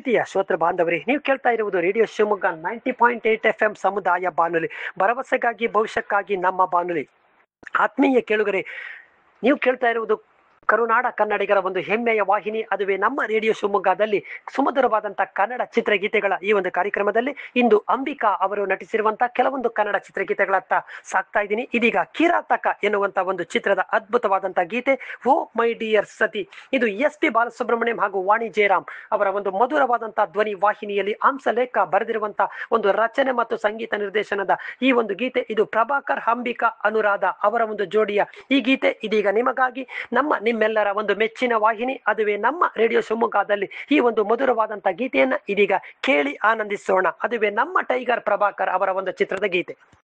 ಪ್ರೀತಿಯ ಶ್ರೋತೃ ಬಾಂಧವರೇ ನೀವು ಕೇಳ್ತಾ ಇರುವುದು radio Shivamogga ninety point eight F M ಸಮುದಾಯ ಬಾನುಲಿ ಭರವಸೆಗಾಗಿ ಭವಿಷ್ಯಕ್ಕಾಗಿ ನಮ್ಮ ಬಾನುಲಿ ಆತ್ಮೀಯ ಕೇಳುಗರೆ ನೀವು ಕೇಳ್ತಾ ಇರುವುದು ಕರುನಾಡ ಕನ್ನಡಿಗರ ಒಂದು ಹೆಮ್ಮೆಯ ವಾಹಿನಿ ಅದುವೇ ನಮ್ಮ ರೇಡಿಯೋ ಶಿವಮೊಗ್ಗದಲ್ಲಿ ಸುಮಧುರವಾದಂಥ ಕನ್ನಡ ಚಿತ್ರಗೀತೆಗಳ ಈ ಒಂದು ಕಾರ್ಯಕ್ರಮದಲ್ಲಿ ಇಂದು ಅಂಬಿಕಾ ಅವರು ನಟಿಸಿರುವಂತಹ ಕೆಲವೊಂದು ಕನ್ನಡ ಚಿತ್ರಗೀತೆಗಳತ್ತ ಸಾಕ್ತಾ ಇದ್ದೀನಿ ಇದೀಗ ಕಿರಾತಕ ಎನ್ನುವಂತ ಒಂದು ಚಿತ್ರದ ಅದ್ಭುತವಾದಂತಹ ಗೀತೆ ಓ ಮೈ ಡಿಯರ್ ಸತಿ ಇದು ಎಸ್ ಪಿ ಬಾಲಸುಬ್ರಹ್ಮಣ್ಯಂ ಹಾಗೂ ವಾಣಿ ಜಯರಾಮ್ ಅವರ ಒಂದು ಮಧುರವಾದಂತಹ ಧ್ವನಿ ವಾಹಿನಿಯಲ್ಲಿ ಹಂಸಲೇಖ ಬರೆದಿರುವಂತಹ ಒಂದು ರಚನೆ ಮತ್ತು ಸಂಗೀತ ನಿರ್ದೇಶನದ ಈ ಒಂದು ಗೀತೆ ಇದು ಪ್ರಭಾಕರ್ ಅಂಬಿಕಾ ಅನುರಾಧ ಅವರ ಒಂದು ಜೋಡಿಯ ಈ ಗೀತೆ ಇದೀಗ ನಿಮಗಾಗಿ ನಮ್ಮ ನಿಮ್ಮೆಲ್ಲರ ಒಂದು ಮೆಚ್ಚಿನ ವಾಹಿನಿ ಅದುವೇ ನಮ್ಮ ರೇಡಿಯೋ ಶಿವಮೊಗ್ಗದಲ್ಲಿ ಈ ಒಂದು ಮಧುರವಾದಂತಹ ಗೀತೆಯನ್ನ ಇದೀಗ ಕೇಳಿ ಆನಂದಿಸೋಣ ಅದುವೇ ನಮ್ಮ ಟೈಗರ್ ಪ್ರಭಾಕರ್ ಅವರ ಒಂದು ಚಿತ್ರದ ಗೀತೆ